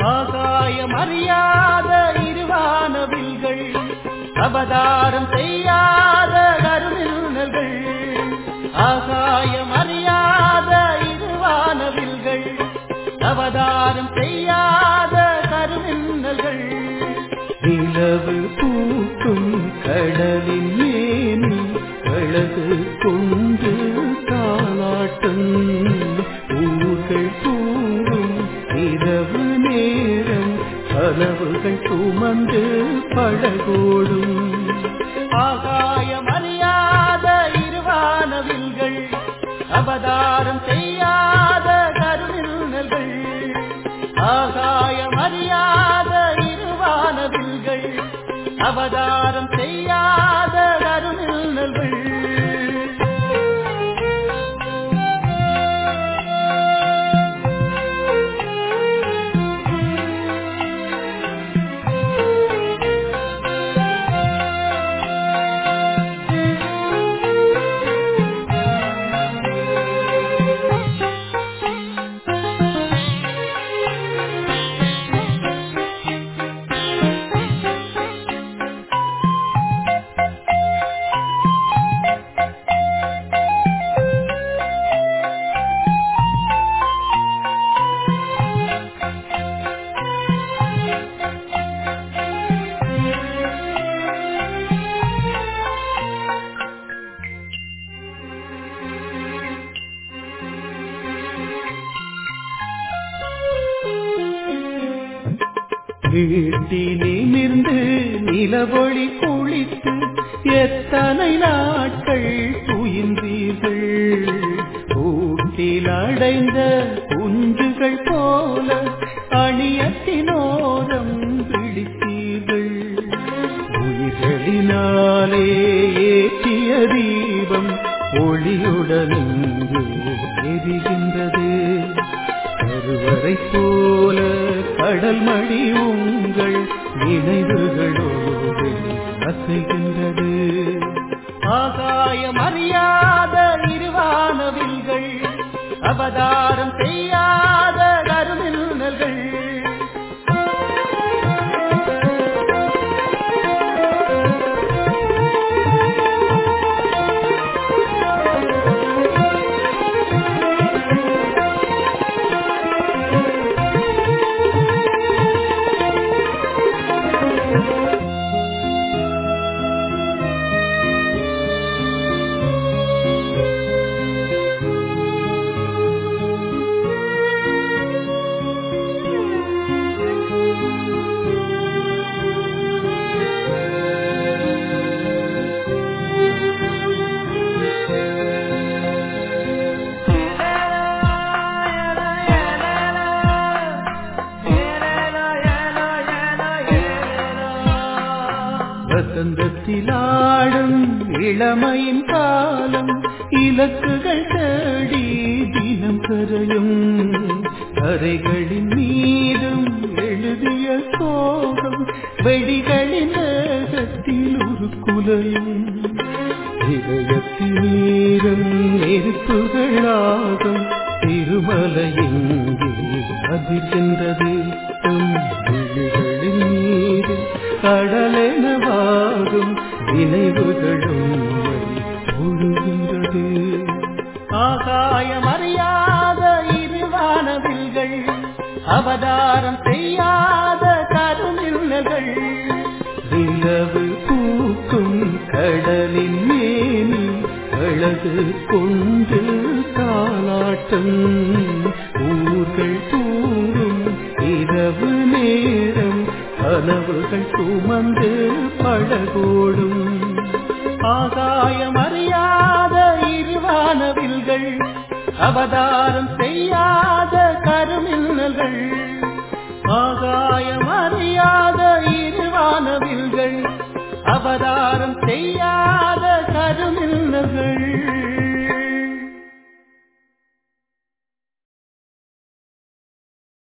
ஆகாயம் அறியாத இருவானவில்கள் அவதாரம் செய்யாத கருமின்னல்கள் ஆகாயம் அறியாத இருவானவில்கள் அவதாரம் செய்யாத கருமின்னல்கள் நிலவு பூக்கும் கடலின் மேனி அழகு கொண்டு தாளாட்டும் ஊர்கள் தூங்கும் இரவு நேரம் கனவுகள் சுமந்து பழகோடும் ஆகாயம் அறியாத இருவானவில்கள் அவதாரம் செய்யாத கருமின்னல்கள் ஆகாயம் அறியாத இருவானவில்கள் அவதாரம் செய்யாத கருமின்னல்கள் வீட்டி நிமிர்ந்து நிலவொளி குளித்து எத்தனை நாட்கள் துயின்றீர்கள் கூட்டில் அடைந்த குஞ்சுகள் போல அணியத்தினோரம் பிடித்தீர்கள் உயிர்களினாலே ஏற்றிய தீபம் ஒளியுடன் இங்கு எரிகின்றது கருவறை போல கடல் மடி உங்கள் நினைவுகளோடு அசைகின்றது ஆகாயம் அறியாத இருவானவில்கள் அவதாரம் செய்யாத கருமின்னல்கள் வசந்தத்திலாடும் இளமையின் காலம் இலக்குகள் தேடி தினம் கரையும் கரைகளின் மீதும் எழுதிய சோகம் வெடிகளின் வேகத்தில் ஒரு குலையும் இதயத்தின் நீரம் நெருப்புகளாகும் திருமலை எங்கே அதிர்கின்றது தம் விழிகளின் மீது கடலெனவாகும் நினைவுகளும் ஒழுகின்றது ஆகாயம் அறியாத இருவானவில்கள் அவதாரம் செய்யாத கருமில்லகள் நிலவு பூக்கும் கடலின் மேனி அழகு கொண்டு தாளாட்டும் ஊர்கள் தூங்கும் இரவு நேரம் கனவுகள் சுமந்து பழகோடும் ஆகாயம் அறியாத இருவானவில்கள் அவதாரம் செய்யாத கருமின்னல்கள் ஆகாயம் அறியாத இருவானவில்கள் அவதாரம் செய்யாத கருமின்னல்கள்